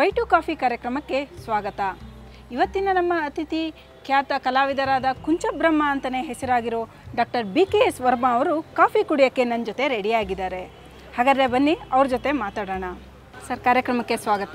By two coffee ಕಾರ್ಯಕ್ರಮಕ್ಕೆ ಸ್ವಾಗತ ಇವತ್ತಿನ ನಮ್ಮ ಅತಿಥಿ ಖ್ಯಾತ ಕಲಾವಿದರಾದ ಕುಂಚಬ್ರಹ್ಮ ಅಂತಲೇ ಹೆಸರಾಗಿರೋ doctor B K S Varma ಅವರು ಕಾಫಿ ಕುಡಿಯೋಕ್ಕೆ ನನ್ನ ಜೊತೆ ರೆಡಿಯಾಗಿದ್ದಾರೆ ಹಾಗಾದರೆ ಬನ್ನಿ ಅವ್ರ ಜೊತೆ ಮಾತಾಡೋಣ ಸರ್ ಕಾರ್ಯಕ್ರಮಕ್ಕೆ ಸ್ವಾಗತ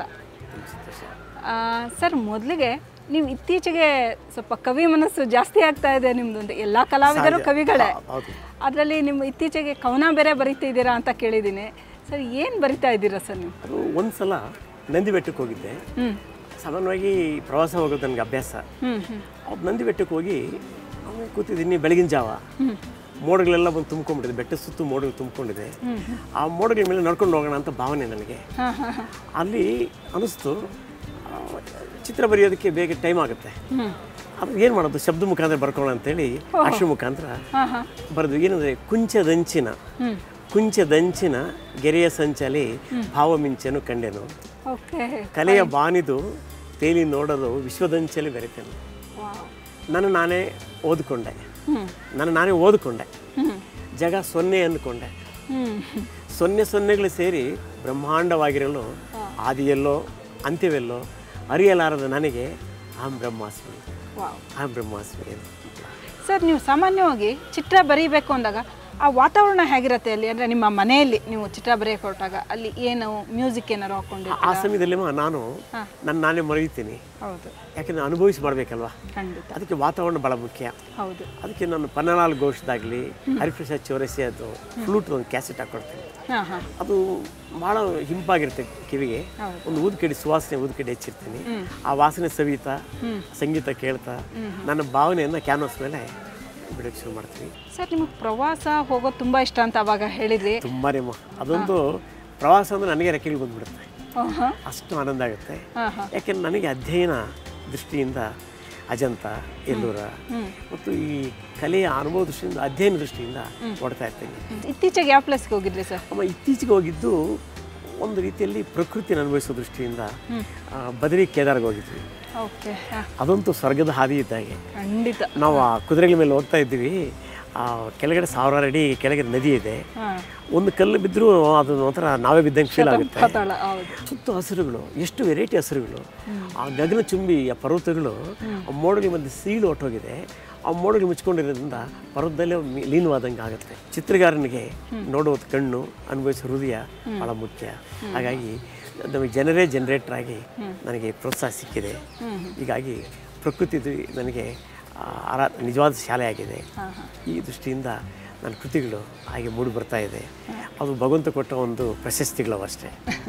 ಆ, ಸರ್ ಮೊದಲಿಗೆ ನೀವು ಇತ್ತೀಚೆಗೆ ಸ್ವಲ್ಪ ಕವಿ ಮನಸ್ಸು ಜಾಸ್ತಿ ಆಗ್ತಾ ಇದೆ ನಿಮ್ಮದೊಂದು ಎಲ್ಲ ಕಲಾವಿದರು ಸಹಜ. ಕವಿಗಳೇ ಹಾ, ಹೌದು. ಅದರಲ್ಲಿ ನಿಮ್ಮ ಇತ್ತೀಚೆಗೆ ಕವನ ಬೇರೆ ಬರೀತಿದ್ದೀರಾ ಅಂತ ಕೇಳಿದ್ದೀನಿ ಸರ್ ಏನು ಬರಿತಾ ಇದ್ದೀರಾ ಸರ್ ನೀವು ಅದು ಒಂದು ಸಲ ನಂದಿ ಬೆಟ್ಟಕ್ಕೆ ಹೋಗಿದ್ದೆ ಹ್ಞೂ ಸಾಮಾನ್ಯವಾಗಿ ಪ್ರವಾಸ ಹೋಗೋದು ನನಗೆ ಅಭ್ಯಾಸ ಹ್ಞೂ ಹ್ಞೂ ಅವ್ರು ನಂದಿ ಬೆಟ್ಟಕ್ಕೆ ಹೋಗಿ ಆಮೇಲೆ ಕೂತಿದ್ದೀನಿ ಬೆಳಗಿನ ಜಾವ ಮೋಡಗಳೆಲ್ಲ ಬಂದು ತುಂಬ್ಕೊಂಡ್ಬಿಟ್ಟಿದೆ ಬೆಟ್ಟ ಸುತ್ತು ಮೋಡಗಳು ತುಂಬ್ಕೊಂಡಿದೆ ಆ ಮೋಡಗಳ ಮೇಲೆ ನಡ್ಕೊಂಡು ಹೋಗೋಣ ಅಂತ ಭಾವನೆ ನನಗೆ ಹಾಂ ಹಾಂ ಹಾಂ ಅಲ್ಲಿ ಅನಿಸ್ತು ಆ, ಚಿತ್ರ ಬರೆಯೋದಕ್ಕೆ ಬೇಗ ಟೈಮ್ ಆಗುತ್ತೆ ಹ್ಞೂ ಅದು ಏನು ಮಾಡೋದು ಶಬ್ದ ಮುಖಾಂತರ ಬರ್ಕೊಳ್ಳೋಣ ಅಂತೇಳಿ ಅಕ್ಷರ ಮುಖಾಂತರ ಹಾಂ ಹಾಂ ಬರೆದು ಏನಂದರೆ ಕುಂಚದಂಚಿನ ಹ್ಞೂ ಕುಂಚದಂಚಿನ ಗೆರೆಯ ಸಂಚಲಿ ಭಾವಮಿಂಚನು ಕಂಡೆನು ಓಕೆ ಕಲೆಯ ಬಾನಿದು ತೇಲಿ ನೋಡಲು ವಿಶ್ವದಂಚಲಿ ಬೆರೆತೇನೆ ವಾವ್ ನಾನು ನಾನೇ ಓದಿಕೊಂಡೆ ಹ್ಞೂ ನಾನು ನಾನೇ ಓದಿಕೊಂಡೆ ಹ್ಞೂ ಜಗ ಸೊನ್ನೆ ಅಂದ್ಕೊಂಡೆ ಹ್ಞೂ ಸೊನ್ನೆ ಸೊನ್ನೆಗಳು ಸೇರಿ ಬ್ರಹ್ಮಾಂಡವಾಗಿರಲು ಆದಿಯೆಲ್ಲೋ ಅಂತ್ಯವೆಲ್ಲೋ ಅರಿಯಲಾರದ ನನಗೆ ಆಂ ಬ್ರಹ್ಮಾಸ್ಮಿ ವಾವ್ ಆಂ ಬ್ರಹ್ಮಾಸ್ಮಿ ಅಂತ. ಸರ್ ನೀವು ಸಾಮಾನ್ಯವಾಗಿ ಚಿತ್ರ ಬರೀಬೇಕು ಅಂದಾಗ ಆ ವಾತಾವರಣ ಹೇಗಿರುತ್ತೆ ಅಲ್ಲಿ ಅಂದರೆ ನಿಮ್ಮ ಮನೆಯಲ್ಲಿ ನೀವು ಚಿತ್ರ ಬರೆಯೋಕೆ ಹೊರಟಾಗ ಅಲ್ಲಿ ಏನು ಮ್ಯೂಸಿಕ್ ಏನಾರು ಹಾಕ್ಕೊಂಡು ಆ ಸಮಯದಲ್ಲಿ ನಾನು ನನ್ನ ನಾನೇ ಮರೆಯುತ್ತೀನಿ ಹೌದು ಯಾಕೆಂದರೆ ಅನುಭವಿಸಿ ಮಾಡಬೇಕಲ್ವಾ ಖಂಡಿತ ಅದಕ್ಕೆ ವಾತಾವರಣ ಭಾಳ ಮುಖ್ಯ ಹೌದು ಅದಕ್ಕೆ ನಾನು ಪನ್ನಲಾಲ್ ಘೋಷ್ದಾಗಲಿ ಹರಿಪ್ರಸಾದ್ ಚೌರಸಿ ಅದು ಫ್ಲೂಟ್ ಒಂದು ಕ್ಯಾಸೆಟ್ ಹಾಕ್ಕೊಡ್ತೀನಿ ಹಾಂ ಹಾಂ ಅದು ಭಾಳ ಹಿಂಪಾಗಿರುತ್ತೆ ಕಿವಿಗೆ ಹೌದು. ಒಂದು ಊದ್ಕಡಿ ಸುವಾಸನೆ ಊದ್ಕಡಿ ಹೆಚ್ಚಿರ್ತೀನಿ ಆ ವಾಸನೆ ಸವಿತಾ ಸಂಗೀತ ಕೇಳ್ತಾ ನನ್ನ ಭಾವನೆಯನ್ನು ಕ್ಯಾನ್ವಾಸ್ ಮೇಲೆ ಬಿಡೋಕ್ಕೆ ಶುರು ಮಾಡ್ತೀನಿ ಸರ್ ನಿಮಗೆ ಪ್ರವಾಸ ಹೋಗೋದು ತುಂಬ ಇಷ್ಟ ಅಂತ ಅವಾಗ ಹೇಳಿದ್ರಿ ತುಂಬಾ ಅದೊಂದು ಪ್ರವಾಸ ಅಂದರೆ ನನಗೆ ರೆಕ್ಕೆಗಳು ಬಂದ್ಬಿಡುತ್ತೆ ಹಾಂ ಅಷ್ಟು ಆನಂದ ಆಗುತ್ತೆ ಹಾಂ ಹಾಂ ಯಾಕೆಂದ್ರೆ ನನಗೆ ಅಧ್ಯಯನ ದೃಷ್ಟಿಯಿಂದ ಅಜಂತ ಎಲ್ಲೂರ ಮತ್ತು ಈ ಕಲೆಯ ಅನುಭವ ದೃಷ್ಟಿಯಿಂದ ಅಧ್ಯಯನ ದೃಷ್ಟಿಯಿಂದ ಓಡ್ತಾ ಇರ್ತೀನಿ ಇತ್ತೀಚೆಗೆ ಯಾವ ಪ್ಲೇಸ್ಗೆ ಹೋಗಿದ್ರಿ ಸರ್ ಅಮ್ಮ ಇತ್ತೀಚೆಗೆ ಹೋಗಿದ್ದು ಒಂದು ರೀತಿಯಲ್ಲಿ ಪ್ರಕೃತಿನ ಅನುಭವಿಸೋ ದೃಷ್ಟಿಯಿಂದ ಆ, ಬದರಿ ಕೇದಾರ್ಗೆ ಹೋಗಿದ್ವಿ ಓಕೆ ಹಾಂ ಅದಂತೂ ಸ್ವರ್ಗದ ಹಾದಿ ಇದ್ದಾಗೆ ಖಂಡಿತ ನಾವು ಆ ಕುದುರೆಗಳ ಮೇಲೆ ಹೋಗ್ತಾ ಇದ್ದೀವಿ ಆ ಕೆಳಗಡೆ ಸಾವಿರಾರು ಅಡಿ ಕೆಳಗಡೆ ನದಿ ಇದೆ ಹಾಂ ಒಂದು ಕಲ್ಲು ಬಿದ್ದರೂ ಅದು ಒಂಥರ ನಾವೇ ಬಿದ್ದಂಗೆ ಫೀಲ್ ಆಗುತ್ತೆ ಪಾತಾಳ ಹೌದು ಸುತ್ತು ಹಸಿರುಗಳು ಎಷ್ಟು ವೆರೈಟಿ ಹಸಿರುಗಳು ಆ ಗಗನ ಚುಂಬಿ ಆ ಪರ್ವತಗಳು ಆ ಮೋಡಗಳ ಮಧ್ಯೆ ಸೀಳು ಹೊಟ್ಟೋಗಿದೆ ಆ ಮೋಡಗಳು ಮುಚ್ಕೊಂಡಿರೋದ್ರಿಂದ ಪರ್ವತದಲ್ಲೇ ಮಿ- ಲೀನವಾದಂಗೆ ಆಗುತ್ತೆ ಚಿತ್ರಗಾರನಿಗೆ ನೋಡೋದು ಕಣ್ಣು ಅನುಭವಿಸೋ ಹೃದಯ ಭಾಳ ಮುಖ್ಯ ಹಾಗಾಗಿ ನಮಗೆ ಜನರೇ ಜನರೇಟರ್ ಆಗಿ ನನಗೆ ಪ್ರೋತ್ಸಾಹ ಸಿಕ್ಕಿದೆ ಹೀಗಾಗಿ ಪ್ರಕೃತಿ ನನಗೆ ಆ, ಆರಾ ನಿಜವಾದ ಶಾಲೆ ಆಗಿದೆ ಈ ದೃಷ್ಟಿಯಿಂದ ನನ್ನ ಕೃತಿಗಳು ಹಾಗೆ ಮೂಡಿ ಬರ್ತಾ ಇದೆ ಅದು ಭಗವಂತ ಕೊಟ್ಟ ಒಂದು ಪ್ರಶಸ್ತಿಗಳು ಅಷ್ಟೇ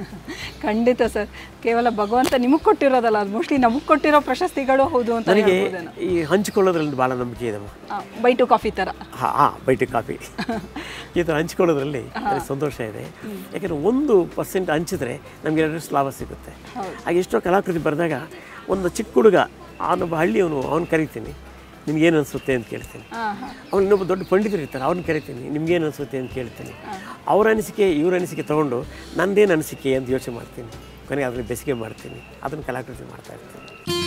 ಖಂಡಿತ ಸರ್ ಕೇವಲ ಭಗವಂತ ನಿಮಗೆ ಕೊಟ್ಟಿರೋದಲ್ಲ ಅದು ಮೋಸ್ಟ್ಲಿ ನಮಗೆ ಕೊಟ್ಟಿರೋ ಪ್ರಶಸ್ತಿಗಳು ಹೌದು ಅಂತ ನನಗೆ ಹೇಳ್ಬೋದೇನೋ ಈ ಹಂಚಿಕೊಳ್ಳೋದ್ರಲ್ಲಿ ಭಾಳ ನಂಬಿಕೆ ಇದೆ ಬೈ ಟು ಕಾಫಿ ಥರ ಹಾಂ ಹಾಂ ಬೈಟಿ ಕಾಫಿ ಈ ಥರ ಹಂಚ್ಕೊಳ್ಳೋದ್ರಲ್ಲಿ ನನಗೆ ಸಂತೋಷ ಇದೆ ಯಾಕೆಂದರೆ ಒಂದು ಪರ್ಸೆಂಟ್ ಹಂಚಿದ್ರೆ ನಮಗೆ ಎರಡರಷ್ಟು ಲಾಭ ಸಿಗುತ್ತೆ ಹಾಗೆ ಎಷ್ಟೋ ಕಲಾಕೃತಿ ಬರೆದಾಗ ಒಂದು ಚಿಕ್ಕ ಹುಡುಗ ಅವನೊಬ್ಬ ಹಳ್ಳಿಯವನು ಅವ್ನು ಕರಿತೀನಿ ನಿಮ್ಗೇನು ಅನಿಸುತ್ತೆ ಅಂತ ಕೇಳ್ತೀನಿ ಹಾಂ ಹಾಂ ಅವ್ನು ಇನ್ನೊಬ್ಬ ದೊಡ್ಡ ಪಂಡಿತರು ಇರ್ತಾರೆ ಅವ್ರನ್ನ ಕರಿತೀನಿ ನಿಮ್ಗೇನು ಅನಿಸುತ್ತೆ ಅಂತ ಕೇಳ್ತೀನಿ ಅವ್ರ ಅನಿಸಿಕೆ ಇವ್ರ ಅನಿಸಿಕೆ ತೊಗೊಂಡು ನಂದೇನು ಅನಿಸಿಕೆ ಅಂತ ಯೋಚನೆ ಮಾಡ್ತೀನಿ ಕೊನೆಗೆ ಅದನ್ನು ಬೆಸಿಗೆ ಮಾಡ್ತೀನಿ ಅದನ್ನು ಕಲಾಕೃತಿ ಮಾಡ್ತಾ ಇರ್ತೀನಿ